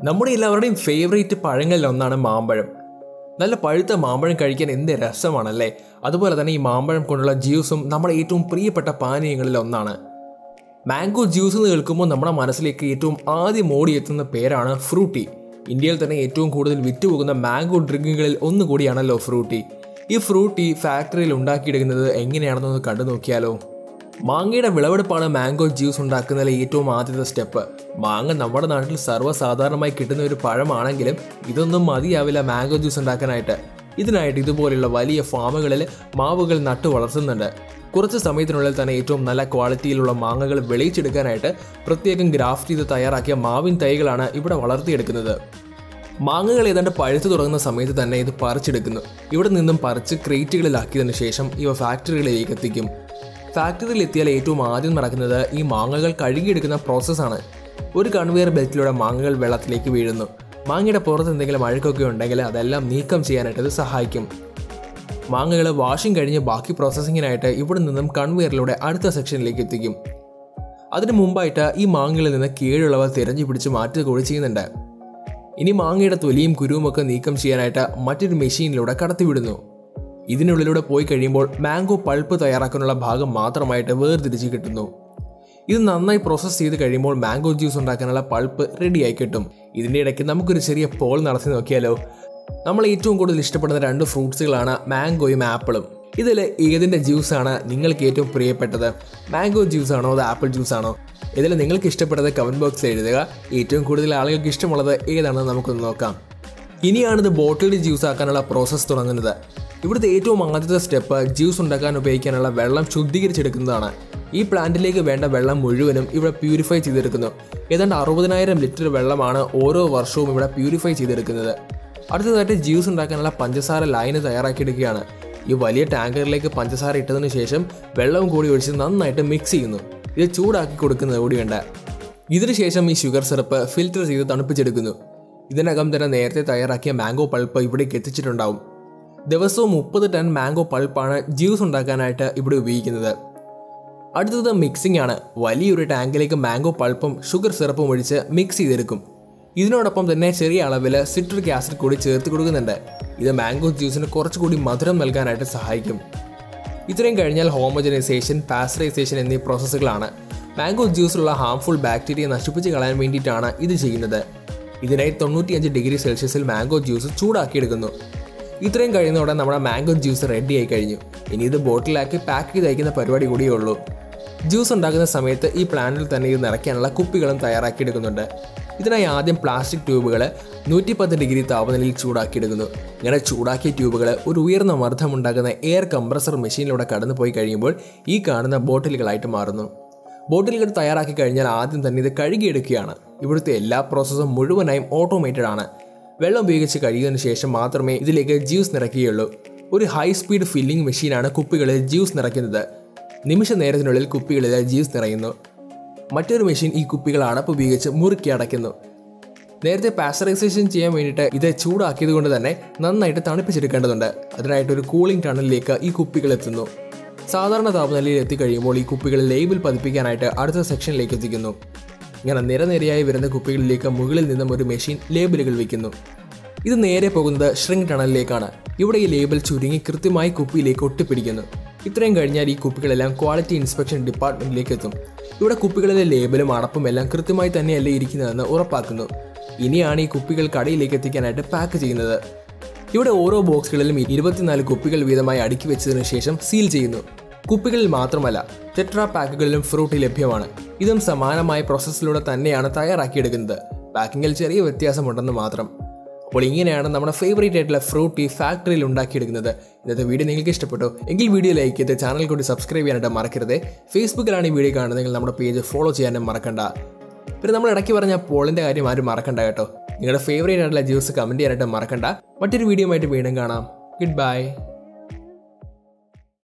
നമ്മുടെ എല്ലാവരുടെയും ഫേവറേറ്റ് പഴങ്ങളിൽ ഒന്നാണ് മാമ്പഴം നല്ല പഴുത്ത മാമ്പഴം കഴിക്കാൻ എന്ത് രസമാണല്ലേ അതുപോലെ തന്നെ ഈ മാമ്പഴം കൊണ്ടുള്ള ജ്യൂസും നമ്മുടെ ഏറ്റവും പ്രിയപ്പെട്ട പാനീയങ്ങളിൽ ഒന്നാണ് മാംഗോ ജ്യൂസ് എന്ന് കേൾക്കുമ്പോൾ നമ്മുടെ മനസ്സിലേക്ക് ഏറ്റവും ആദ്യം ഓടിയെത്തുന്ന പേരാണ് ഫ്രൂട്ടി ഇന്ത്യയിൽ തന്നെ ഏറ്റവും കൂടുതൽ വിറ്റുപോകുന്ന മാംഗോ ഡ്രിങ്കുകളിൽ ഒന്നുകൂടിയാണല്ലോ ഫ്രൂട്ടി ഈ ഫ്രൂട്ടി ഫാക്ടറിയിൽ ഉണ്ടാക്കിയെടുക്കുന്നത് എങ്ങനെയാണെന്നൊന്ന് കണ്ടു നോക്കിയാലോ മാങ്ങയുടെ വിളവെടുപ്പാണ് മാംഗോ ജ്യൂസ് ഉണ്ടാക്കുന്നതിലെ ഏറ്റവും ആദ്യത്തെ സ്റ്റെപ്പ് മാങ്ങ നമ്മുടെ നാട്ടിൽ സർവ്വസാധാരണമായി കിട്ടുന്ന ഒരു പഴമാണെങ്കിലും ഇതൊന്നും മതിയാവില്ല മാംഗോ ജ്യൂസ് ഉണ്ടാക്കാനായിട്ട് ഇതിനായിട്ട് ഇതുപോലെയുള്ള വലിയ ഫാമുകളിൽ മാവുകൾ നട്ടു വളർത്തുന്നുണ്ട് കുറച്ച് സമയത്തിനുള്ളിൽ തന്നെ ഏറ്റവും നല്ല ക്വാളിറ്റിയിലുള്ള മാങ്ങകൾ വിളയിച്ചെടുക്കാനായിട്ട് പ്രത്യേകം ഗ്രാഫ്റ്റ് ചെയ്ത് തയ്യാറാക്കിയ മാവിൻ തൈകളാണ് ഇവിടെ വളർത്തിയെടുക്കുന്നത് മാങ്ങകൾ ഏതാണ്ട് പഴുത്തു തുടങ്ങുന്ന സമയത്ത് തന്നെ ഇത് പറിച്ചെടുക്കുന്നു ഇവിടെ നിന്നും പറിച്ച് ക്രേറ്റുകളിലാക്കിയതിനു ശേഷം ഇവ ഫാക്ടറികളിലേക്ക് എത്തിക്കും ഫാക്ടറിയിൽ എത്തിയാൽ ഏറ്റവും ആദ്യം നടക്കുന്നത് ഈ മാങ്ങകൾ കഴുകിയെടുക്കുന്ന പ്രോസസ്സാണ് ഒരു കൺവെയർ ബെൽറ്റിലൂടെ മാങ്ങകൾ വെള്ളത്തിലേക്ക് വീഴുന്നു മാങ്ങയുടെ പുറത്ത് എന്തെങ്കിലും അഴുക്കൊക്കെ ഉണ്ടെങ്കിൽ അതെല്ലാം നീക്കം ചെയ്യാനായിട്ട് ഇത് സഹായിക്കും മാങ്ങകൾ വാഷിംഗ് കഴിഞ്ഞ് ബാക്കി പ്രോസസ്സിങ്ങിനായിട്ട് ഇവിടെ നിന്നും കൺവെയറിലൂടെ അടുത്ത സെക്ഷനിലേക്ക് എത്തിക്കും അതിനു മുമ്പായിട്ട് ഈ മാങ്ങകളിൽ നിന്ന് കീഴുള്ളവ തിരഞ്ഞു പിടിച്ച് മാറ്റുക കൂടി ചെയ്യുന്നുണ്ട് ഇനി മാങ്ങയുടെ തൊലിയും കുരുവും ഒക്കെ നീക്കം ചെയ്യാനായിട്ട് മറ്റൊരു മെഷീനിലൂടെ കടത്തിവിടുന്നു ഇതിനുള്ളിലൂടെ പോയി കഴിയുമ്പോൾ മാംഗോ പൾപ്പ് തയ്യാറാക്കാനുള്ള ഭാഗം മാത്രമായിട്ട് വേർതിരിച്ച് കിട്ടുന്നു ഇത് നന്നായി പ്രോസസ്സ് ചെയ്ത് കഴിയുമ്പോൾ മാംഗോ ജ്യൂസ് ഉണ്ടാക്കാനുള്ള പൾപ്പ് റെഡിയായി കിട്ടും ഇതിൻ്റെ ഇടയ്ക്ക് നമുക്കൊരു ചെറിയ പോൾ നടത്തി നോക്കിയാലോ നമ്മൾ ഏറ്റവും കൂടുതൽ ഇഷ്ടപ്പെടുന്ന രണ്ട് ഫ്രൂട്ട്സുകളാണ് മാംഗോയും ആപ്പിളും ഇതിൽ ഏതിൻ്റെ ജ്യൂസാണ് നിങ്ങൾക്ക് ഏറ്റവും പ്രിയപ്പെട്ടത് മാംഗോ ജ്യൂസ് ആണോ അത് ആപ്പിൾ ജ്യൂസ് ആണോ ഇതിൽ നിങ്ങൾക്ക് ഇഷ്ടപ്പെട്ടത് കമൻറ്റ് ബോക്സിൽ എഴുതുക ഏറ്റവും കൂടുതൽ ആളുകൾക്ക് ഇഷ്ടമുള്ളത് ഏതാണെന്ന് നമുക്കൊന്ന് നോക്കാം ഇനിയാണിത് ബോട്ടിൽഡ് ജ്യൂസ് ആക്കാനുള്ള പ്രോസസ്സ് തുടങ്ങുന്നത് ഇവിടുത്തെ ഏറ്റവും ആദ്യത്തെ സ്റ്റെപ്പ് ജ്യൂസ് ഉണ്ടാക്കാൻ ഉപയോഗിക്കാനുള്ള വെള്ളം ശുദ്ധീകരിച്ചെടുക്കുന്നതാണ് ഈ പ്ലാന്റിലേക്ക് വേണ്ട വെള്ളം മുഴുവനും ഇവിടെ പ്യൂരിഫൈ ചെയ്തെടുക്കുന്നു ഏതാണ്ട് അറുപതിനായിരം ലിറ്റർ വെള്ളമാണ് ഓരോ വർഷവും ഇവിടെ പ്യൂരിഫൈ ചെയ്തെടുക്കുന്നത് അടുത്തതായിട്ട് ജ്യൂസ് ഉണ്ടാക്കാനുള്ള പഞ്ചസാര ലൈന് തയ്യാറാക്കിയെടുക്കുകയാണ് ഈ വലിയ ടാങ്കറിലേക്ക് പഞ്ചസാര ഇട്ടതിന് ശേഷം വെള്ളവും കൂടി ഒഴിച്ച് നന്നായിട്ട് മിക്സ് ചെയ്യുന്നു ഇത് ചൂടാക്കി കൊടുക്കുന്നത് കൂടിയുണ്ട് ഇതിനുശേഷം ഈ ഷുഗർ സിറപ്പ് ഫിൽറ്റർ ചെയ്ത് തണുപ്പിച്ചെടുക്കുന്നു ഇതിനകം തന്നെ നേരത്തെ തയ്യാറാക്കിയ മാംഗോ പൾപ്പ് ഇവിടേക്ക് എത്തിച്ചിട്ടുണ്ടാവും ദിവസവും മുപ്പത് ടൺ മാംഗോ പൾപ്പാണ് ജ്യൂസ് ഉണ്ടാക്കാനായിട്ട് ഇവിടെ ഉപയോഗിക്കുന്നത് അടുത്തത് മിക്സിംഗ് ആണ് വലിയൊരു ടാങ്കിലേക്ക് മാംഗോ പൾപ്പും ഷുഗർ സിറപ്പും ഒഴിച്ച് മിക്സ് ചെയ്തെടുക്കും ഇതിനോടൊപ്പം തന്നെ ചെറിയ അളവിൽ സിട്രിക് ആസിഡ് കൂടി ചേർത്ത് കൊടുക്കുന്നുണ്ട് ഇത് മാംഗോ ജ്യൂസിന് കുറച്ചുകൂടി മധുരം നൽകാനായിട്ട് സഹായിക്കും ഇത്രയും കഴിഞ്ഞാൽ ഹോമോജനൈസേഷൻ പാസ്റ്ററൈസേഷൻ എന്നീ പ്രോസസ്സുകളാണ് മാംഗോ ജ്യൂസിലുള്ള ഹാംഫുൾ ബാക്ടീരിയ നശിപ്പിച്ച് കളയാൻ വേണ്ടിയിട്ടാണ് ഇത് ചെയ്യുന്നത് ഇതിനായി തൊണ്ണൂറ്റിയഞ്ച് ഡിഗ്രി സെൽഷ്യസിൽ മാംഗോ ജ്യൂസ് ചൂടാക്കിയെടുക്കുന്നു ഇത്രയും കഴിയുന്നതോടെ നമ്മുടെ മാംഗോ ജ്യൂസ് റെഡി ആയി കഴിഞ്ഞു ഇനി ഇത് ബോട്ടിലാക്കി പാക്ക് ചെയ്ത് അയക്കുന്ന പരിപാടി കൂടിയേ ഉള്ളൂ ജ്യൂസ് ഉണ്ടാക്കുന്ന സമയത്ത് ഈ പ്ലാന്റിൽ തന്നെ ഇത് നിറയ്ക്കാനുള്ള കുപ്പികളും തയ്യാറാക്കിയെടുക്കുന്നുണ്ട് ഇതിനായി ആദ്യം പ്ലാസ്റ്റിക് ട്യൂബുകൾ നൂറ്റിപ്പത്ത് ഡിഗ്രി താപനിലയിൽ ചൂടാക്കിയെടുക്കുന്നു ഇങ്ങനെ ചൂടാക്കിയ ട്യൂബുകൾ ഒരു ഉയർന്ന മർദ്ദമുണ്ടാക്കുന്ന എയർ കംപ്രസർ മെഷീനിലൂടെ കടന്നു പോയി കഴിയുമ്പോൾ ഈ കാണുന്ന ബോട്ടിലുകളായിട്ട് മാറുന്നു ബോട്ടിലുകൾ തയ്യാറാക്കി കഴിഞ്ഞാൽ ആദ്യം തന്നെ ഇത് കഴുകിയെടുക്കുകയാണ് ഇവിടുത്തെ എല്ലാ പ്രോസസ്സും മുഴുവനായും ഓട്ടോമേറ്റഡ് ആണ് വെള്ളം ഉപയോഗിച്ച് കഴിയുന്നതിന് ശേഷം മാത്രമേ ഇതിലേക്ക് ജ്യൂസ് നിറയ്ക്കുകയുള്ളൂ ഒരു ഹൈ സ്പീഡ് ഫില്ലിംഗ് മെഷീനാണ് കുപ്പികളിൽ ജ്യൂസ് നിറയ്ക്കുന്നത് നിമിഷ നേരത്തിനുള്ളിൽ കുപ്പികളിൽ ജ്യൂസ് നിറയുന്നു മറ്റൊരു മെഷീൻ ഈ കുപ്പികൾ അടപ്പ് ഉപയോഗിച്ച് മുറുക്കി അടയ്ക്കുന്നു നേരത്തെ പാസ്റ്ററൈസേഷൻ ചെയ്യാൻ വേണ്ടിയിട്ട് ഇത് ചൂടാക്കിയത് കൊണ്ട് തന്നെ നന്നായിട്ട് തണുപ്പിച്ചെടുക്കേണ്ടതുണ്ട് അതിനായിട്ട് ഒരു കൂളിംഗ് ടണലിലേക്ക് ഈ കുപ്പികൾ എത്തുന്നു സാധാരണ താപനിലയിൽ എത്തിക്കഴിയുമ്പോൾ ഈ കുപ്പികൾ ലേബിൾ പതിപ്പിക്കാനായിട്ട് അടുത്ത സെക്ഷനിലേക്ക് എത്തിക്കുന്നു ഇങ്ങനെ നിരനിരയായി വരുന്ന കുപ്പികളിലേക്ക് മുകളിൽ നിന്നും ഒരു മെഷീൻ ലേബിളുകൾ വയ്ക്കുന്നു ഇത് നേരെ പോകുന്നത് ഷ്രിങ്ക് ടണലിലേക്കാണ് ഇവിടെ ഈ ലേബിൾ ചുരുങ്ങി കൃത്യമായി കുപ്പിയിലേക്ക് ഒട്ടിപ്പിടിക്കുന്നു ഇത്രയും കഴിഞ്ഞാൽ ഈ കുപ്പികളെല്ലാം ക്വാളിറ്റി ഇൻസ്പെക്ഷൻ ഡിപ്പാർട്ട്മെന്റിലേക്ക് എത്തും ഇവിടെ കുപ്പികളിലെ ലേബലും അടപ്പും എല്ലാം കൃത്യമായി തന്നെയല്ലേ ഇരിക്കുന്നതെന്ന് ഉറപ്പാക്കുന്നു ഇനിയാണ് ഈ കുപ്പികൾ കടയിലേക്ക് എത്തിക്കാനായിട്ട് പാക്ക് ചെയ്യുന്നത് ഇവിടെ ഓരോ ബോക്സുകളിലും ഇരുപത്തിനാല് കുപ്പികൾ വീതമായി അടുക്കി വെച്ചതിനു ശേഷം സീൽ ചെയ്യുന്നു കുപ്പികളിൽ മാത്രമല്ല ടെട്രാ പാക്കുകളിലും ഫ്രൂട്ട് ലഭ്യമാണ് ഇതും സമാനമായ പ്രോസസ്സിലൂടെ തന്നെയാണ് തയ്യാറാക്കിയെടുക്കുന്നത് പാക്കിങ്ങിൽ ചെറിയ വ്യത്യാസമുണ്ടെന്ന് മാത്രം അപ്പോൾ ഇങ്ങനെയാണ് നമ്മുടെ ഫേവറേറ്റ് ആയിട്ടുള്ള ഫ്രൂട്ട് ഈ ഫാക്ടറിയിൽ ഉണ്ടാക്കിയെടുക്കുന്നത് ഇന്നത്തെ വീഡിയോ നിങ്ങൾക്ക് ഇഷ്ടപ്പെട്ടു എങ്കിൽ വീഡിയോ ലൈക്ക് ചെയ്ത് ചാനൽ കൂടി സബ്സ്ക്രൈബ് ചെയ്യാനായിട്ട് മറക്കരുത് ഫേസ്ബുക്കിലാണ് ഈ വീഡിയോ കാണുന്നതെങ്കിൽ നമ്മുടെ പേജ് ഫോളോ ചെയ്യാനും മറക്കണ്ട പിന്നെ നമ്മൾ ഇടയ്ക്ക് പറഞ്ഞ പോളിൻ്റെ കാര്യം ആരും മറക്കണ്ട കേട്ടോ നിങ്ങളുടെ ഫേവറേറ്റ് ആയിട്ടുള്ള ജ്യൂസ് കമൻറ്റ് ചെയ്യാനായിട്ട് മറക്കണ്ട മറ്റൊരു വീഡിയോ ആയിട്ട് വീണ്ടും കാണാം ഗുഡ് ബൈ